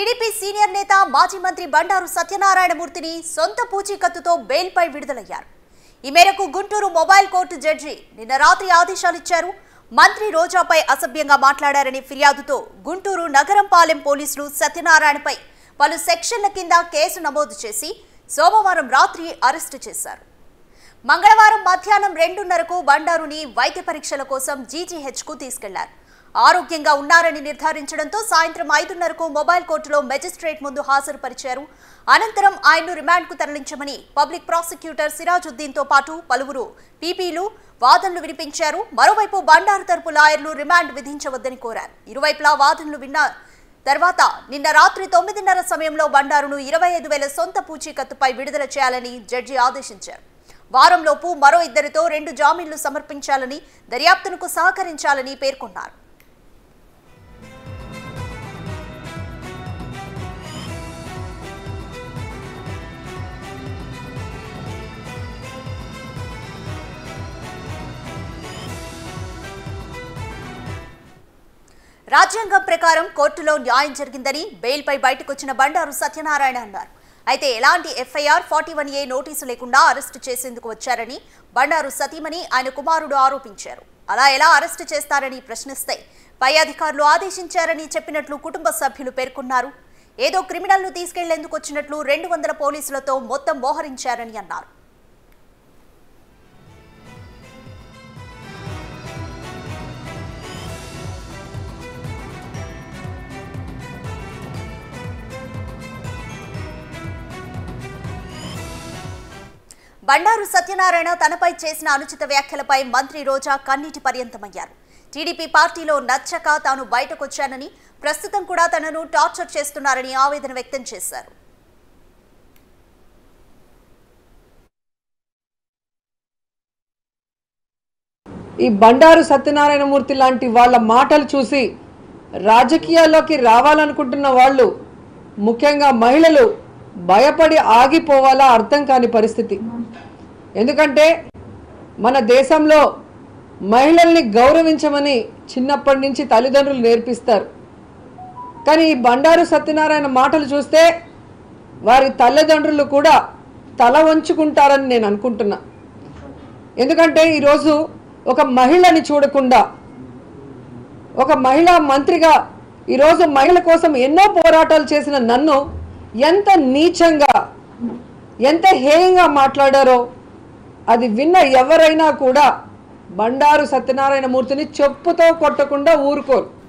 TDP senior నేత మాజీ మంత్రి బండారు సత్యనారాయణమూర్తిని సొంత పూచీకత్తుతో బెయిల్పై విడుదలయ్యారు ఈ మేరకు గుంటూరు మొబైల్ కోర్టు జడ్జి నిన్న రాత్రి ఆదేశాలిచ్చారు మంత్రి రోజాపై అసభ్యంగా మాట్లాడారని ఫిర్యాదుతో గుంటూరు నగరంపాలెం పోలీసులు సత్యనారాయణపై పలు సెక్షన్ల కింద కేసు నమోదు చేసి సోమవారం రాత్రి అరెస్టు చేశారు మంగళవారం మధ్యాహ్నం రెండున్నరకు బండారుని వైద్య పరీక్షల కోసం జీజీహెచ్కు తీసుకెళ్లారు ఆరోగ్యంగా ఉన్నారని నిర్ధారించడంతో సాయంత్రం ఐదున్నరకు మొబైల్ కోర్టులో మెజిస్ట్రేట్ ముందు హాజరుపరిచారు అనంతరం ఆయన్ను రిమాండ్కు తరలించమని పబ్లిక్ ప్రాసిక్యూటర్ సిరాజుద్దీన్తో పాటు పలువురు పీపీలు వాదనలు వినిపించారు మరోవైపు బండారు తరపు లాయర్లు రిమాండ్ విధించవద్దని కోరారు ఇరువైపులా వాదనలు విన్న తర్వాత నిన్న రాత్రి తొమ్మిదిన్నర సమయంలో బండారును ఇరవై ఐదు వేల సొంత పూచీకత్తుపై విడుదల చేయాలని జడ్జి ఆదేశించారు వారంలోపు మరో ఇద్దరితో రెండు జామీన్లు సమర్పించాలని దర్యాప్తునకు సహకరించాలని పేర్కొన్నారు రాజ్యాంగం ప్రకారం కోర్టులో న్యాయం జరిగిందని బెయిల్పై బయటకొచ్చిన బండారు సత్యనారాయణ అన్నారు అయితే ఎలాంటి FIR forty one A notice లేకుండా అరెస్టు చేసేందుకు వచ్చారని బండారు సతీమణి ఆయన కుమారుడు ఆరోపించారు అలా ఎలా అరెస్టు చేస్తారని ప్రశ్నిస్తే పై అధికారులు ఆదేశించారని చెప్పినట్లు కుటుంబ సభ్యులు పేర్కొన్నారు ఏదో క్రిమినల్ను తీసుకెళ్లేందుకు వచ్చినట్లు రెండు వందల పోలీసులతో మొత్తం మోహరించారని అన్నారు బండారు సత్యనారాయణ తనపై చేసిన అనుచిత వ్యాఖ్యలపై మంత్రి రోజా కన్నీటి పర్యంతమయ్యారు టీడీపీ పార్టీలో నచ్చక తాను బయటకొచ్చానని ప్రస్తుతం కూడా తనను టార్చర్ చేస్తున్నారని ఆవేదన వ్యక్తం చేశారు ఈ బండారు సత్యనారాయణమూర్తి లాంటి వాళ్ళ మాటలు చూసి రాజకీయాల్లోకి రావాలనుకుంటున్న వాళ్ళు ముఖ్యంగా మహిళలు భయపడి ఆగిపోవాలా అర్థం కాని పరిస్థితి ఎందుకంటే మన దేశంలో మహిళల్ని గౌరవించమని చిన్నప్పటి నుంచి తల్లిదండ్రులు నేర్పిస్తారు కానీ ఈ బండారు సత్యనారాయణ మాటలు చూస్తే వారి తల్లిదండ్రులు కూడా తల వంచుకుంటారని నేను అనుకుంటున్నా ఎందుకంటే ఈరోజు ఒక మహిళని చూడకుండా ఒక మహిళా మంత్రిగా ఈరోజు మహిళ కోసం ఎన్నో పోరాటాలు చేసిన నన్ను ఎంత నీచంగా ఎంత హేయంగా మాట్లాడారో అది విన్న ఎవరైనా కూడా బండారు సత్యనారాయణ మూర్తిని చెప్పుతో కొట్టకుండా ఊరుకోరు